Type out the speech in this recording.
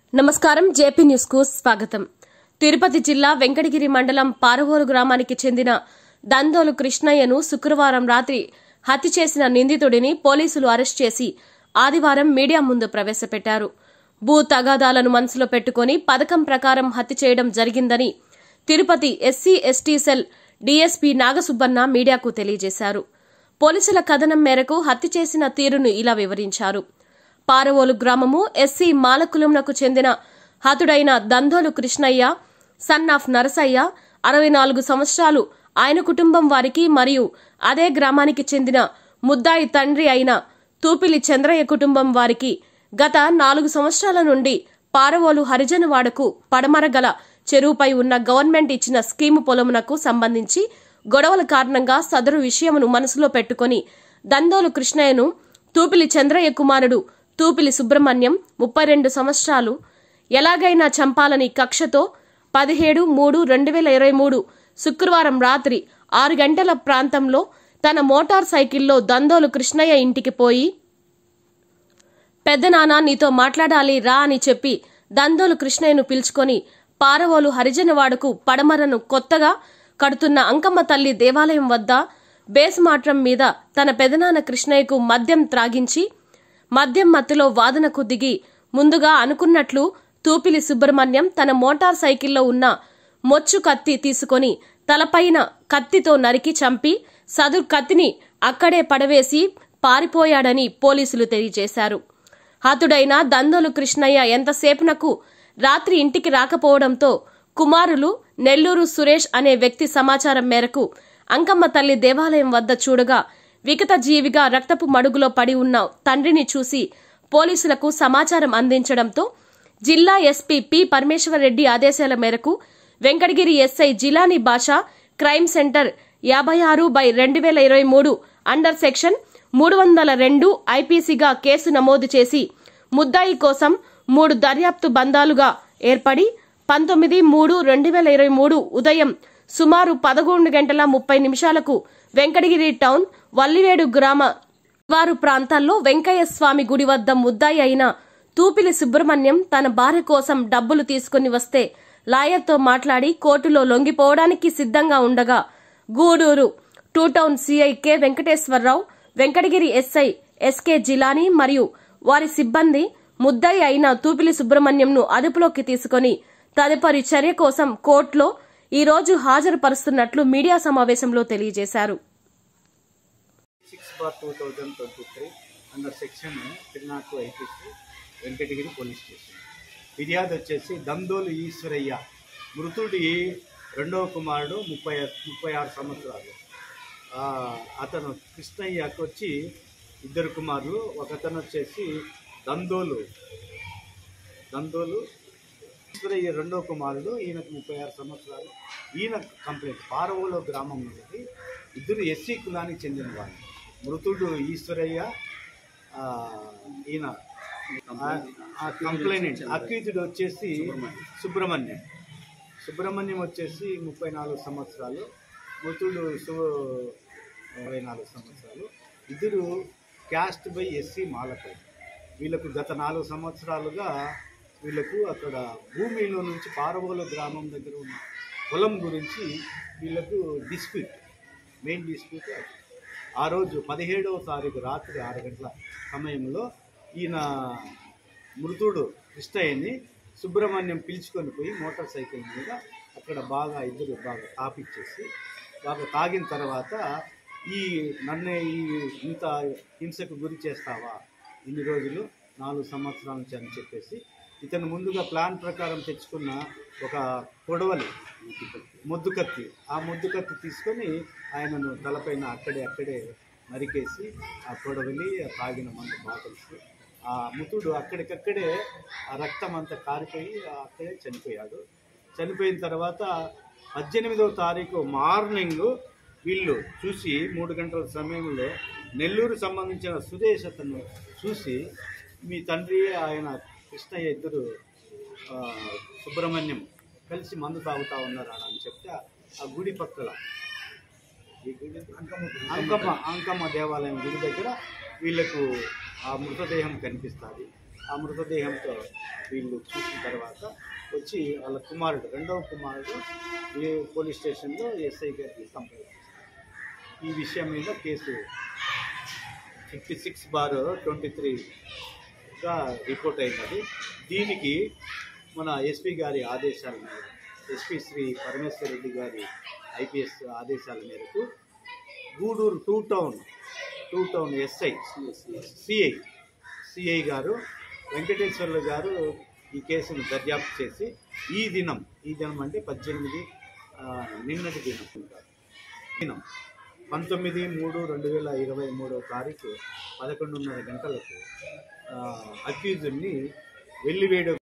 నమస్కారం JP news కు స్వాగతం తిరుపతి జిల్లా వెంకటగిరి మండలం పారవోలు గ్రామానికి చెందిన దందోలు కృష్ణయ్యను శుక్రవారం రాత్రి హత్య చేసిన నిందితుడిని పోలీసులు అరెస్ట్ చేసి ఆదివారం మీడియా ముందు ప్రవేశపెట్టారు భూ తగాదాలను మనసులో పెట్టుకుని పథకం ప్రకారం హత్య చేయడం జరిగిందని Tirupati SC ST cell DSP Nagasubbanna మీడియాకు తెలియజేశారు పోలీసుల కథనం మేరకు హత్య చేసిన తీరును ఇలా వివరించారు పారవోలు గ్రామము ఎస్సీ మాలకులంకు చెందిన హతుడైన దందోలు కృష్ణయ్య సన్ ఆఫ్ నరసయ్య అరవై నాలుగు సంవత్సరాలు ఆయన కుటుంబం వారికి మరియు అదే గ్రామానికి చెందిన ముద్దాయి తండ్రి అయిన తూపిలి చంద్రయ్య కుటుంబం వారికి గత నాలుగు సంవత్సరాల నుండి పారవోలు హరిజనవాడకు పడమర గల చెరువుపై ఉన్న గవర్నమెంట్ ఇచ్చిన స్కీము పొలమునకు సంబంధించి గొడవల కారణంగా సదరు విషయమును మనసులో పెట్టుకుని దందోలు కృష్ణయ్యను తూపిలి చంద్రయ్య కుమారుడు తూపిలి సుబ్రహ్మణ్యం ముప్పై రెండు సంవత్సరాలు ఎలాగైనా చంపాలని కక్షతో పదిహేడు మూడు రెండు వేల ఇరవై మూడు శుక్రవారం రాత్రి ఆరు గంటల ప్రాంతంలో తన మోటార్ సైకిల్లో దందోలు కృష్ణయ్య ఇంటికి పోయి పెద్దనాన్న నీతో మాట్లాడాలి రా అని చెప్పి దందోలు కృష్ణయ్యను పిలుచుకొని పారవోలు హరిజనవాడకు పడమరను కొత్తగా కడుతున్న అంకమ్మ తల్లి దేవాలయం వద్ద బేస్ మాట్రం మీద తన పెదనాన్న కృష్ణయ్యకు మద్యం త్రాగించి మద్యం మత్తులో వాదనకు దిగి ముందుగా అనుకున్నట్లు తూపిలి సుబ్రహ్మణ్యం తన మోటార్ సైకిల్లో ఉన్న మొచ్చు కత్తి తీసుకొని తలపైన కత్తితో నరికి చంపి సదురు కత్తిని అక్కడే పడవేసి పారిపోయాడని పోలీసులు తెలియజేశారు హతుడైన దందోలు కృష్ణయ్య ఎంతసేపునకు రాత్రి ఇంటికి రాకపోవడంతో కుమారులు నెల్లూరు సురేష్ అనే వ్యక్తి సమాచారం మేరకు అంకమ్మ తల్లి దేవాలయం వద్ద చూడగా వికట జీవిగా రక్తపు మడుగులో పడి ఉన్న తండ్రిని చూసి పోలీసులకు సమాచారం అందించడంతో జిల్లా ఎస్పీ పి పరమేశ్వరరెడ్డి ఆదేశాల మేరకు Venkatagiri SI Jilani Basha crime centre యాభై ఆరు బై రెండు వేల ఇరవై మూడు అండర్ సెక్షన్ మూడు వందల రెండు ఐపీసీగా కేసు నమోదు చేసి ముద్దాయి కోసం మూడు దర్యాప్తు బందాలుగా ఏర్పడి పంతొమ్మిది మూడు రెండు వేల ఇరవై మూడు ఉదయం సుమారు పదకొండు గంటల ముప్పై నిమిషాలకు వెంకటగిరి టౌన్ వల్లివేడు గ్రామ వారు ప్రాంతాల్లో వెంకయ్య స్వామి గుడి వద్ద ముద్దాయి అయిన తూపిలి సుబ్రహ్మణ్యం తన భార్య కోసం డబ్బులు తీసుకుని వస్తే లాయర్తో మాట్లాడి కోర్టులో లొంగిపోవడానికి సిద్ధంగా ఉండగా Gudur two town CI K Venkateswara Rao Venkatagiri SI SK Jilani మరియు వారి సిబ్బంది ముద్దాయి అయిన తూపిలి సుబ్రహ్మణ్యంను అదుపులోకి తీసుకుని తదుపరి చర్య కోసం కోర్టులో ఈ రోజు హాజరుపరుస్తున్నట్లు మీడియా సమావేశంలో తెలియజేశారు six bar two thousand twenty three under section three nought two IPC Venkatagiri police station ఫిర్యాదు వచ్చేసి దందోలు ఈశ్వరయ్య మృతుడి రెండవ కుమారుడు ముప్పై ముప్పై ఆరు సంవత్సరాలు ఆ, అతను కృష్ణయ్యకు వచ్చి ఇద్దరు కుమారులు ఒకతను వచ్చేసి దందోలు దందోలు ఈశ్వరయ్య రెండో కుమారుడు ఈయనకు ముప్పై ఆరు సంవత్సరాలు ఈయన కంప్లైంట్ పారవోలో గ్రామం నుండి ఇద్దరు ఎస్సీ కులానికి చెందిన వాళ్ళు మృతుడు ఈశ్వరయ్య ఆ, ఈయన కంప్లైంట్ అక్యూజ్డ్ వచ్చేసి సుబ్రహ్మణ్యం సుబ్రహ్మణ్యం వచ్చేసి ముప్పై నాలుగు సంవత్సరాలు మృతుడు సు ఇరవై నాలుగు సంవత్సరాలు ఇద్దరు క్యాస్ట్ బై ఎస్సీ మాలపై వీళ్ళకు గత నాలుగు సంవత్సరాలుగా వీళ్ళకు అక్కడ భూమిలో నుంచి పారవోలు గ్రామం దగ్గర ఉన్న పొలం గురించి వీళ్ళకు డిస్ప్యూట్ మెయిన్ డిస్ప్యూట్ అది ఆ రోజు పదిహేడవ తారీఖు రాత్రి ఆరు గంటల సమయంలో ఈయన మృతుడు కృష్ణయ్యని సుబ్రహ్మణ్యం పిలుచుకొని పోయి మోటార్ సైకిల్ మీద అక్కడ బాగా ఇద్దరు బాగా తాపిచ్చేసి బాగా తాగిన తర్వాత ఈ నన్ను ఈ ఇంత హింసకు గురి చేస్తావా ఇన్ని రోజులు నాలుగు సంవత్సరాల నుంచి అని చెప్పేసి ఇతను ముందుగా ప్లాన్ ప్రకారం తెచ్చుకున్న ఒక కొడవలి మొద్దు కత్తి ఆ మొద్దు కత్తి తీసుకొని ఆయనను తలపైన అక్కడే అక్కడే నరికేసి ఆ కొడవలి ఆ తాగిన మందు బాటిల్స్ ఆ ముతుడు అక్కడికక్కడే ఆ రక్తం అంతా కారిపోయి అక్కడే చనిపోయాడు చనిపోయిన తర్వాత పద్దెనిమిదవ తారీఖు మార్నింగ్ వీళ్ళు చూసి మూడు గంటల సమయంలో నెల్లూరు సంబంధించిన సుదేశ్ అతను చూసి మీ తండ్రి ఆయన కృష్ణయ్య ఇద్దరు ఆ, సుబ్రహ్మణ్యం కలిసి మందు తాగుతా ఉన్నారు అని చెప్తే ఆ గుడి పక్కల ఈ గుడి అంకమ్మ అంకమ్మ దేవాలయం గుడి దగ్గర వీళ్ళకు ఆ మృతదేహం కనిపిస్తుంది ఆ మృతదేహంతో వీళ్ళు చూసిన తర్వాత వచ్చి వాళ్ళ కుమారుడు రెండవ కుమారుడు ఏ పోలీస్ స్టేషన్లో ఎస్ఐ గారికి కంప్లైంట్ చేశారు ఈ విషయం మీద case fifty six bar twenty త్రీగా రిపోర్ట్ అయినది దీనికి మన ఎస్పీ గారి ఆదేశాల మేరకు ఎస్పీ శ్రీ పరమేశ్వర రెడ్డి గారి ఐపీఎస్ ఆదేశాల మేరకు Gudur two town two town SI CI CI గారు వెంకటేశ్వర్లు గారు ఈ కేసును దర్యాప్తు చేసి ఈ దినం ఈ దినం అంటే పద్దెనిమిది ఆ, నిన్నటి దినం దినం పంతొమ్మిది మూడు రెండు వేల ఇరవై మూడో తారీఖు పదకొండున్నర గంటలకు అక్యూజుని వెల్లివేడు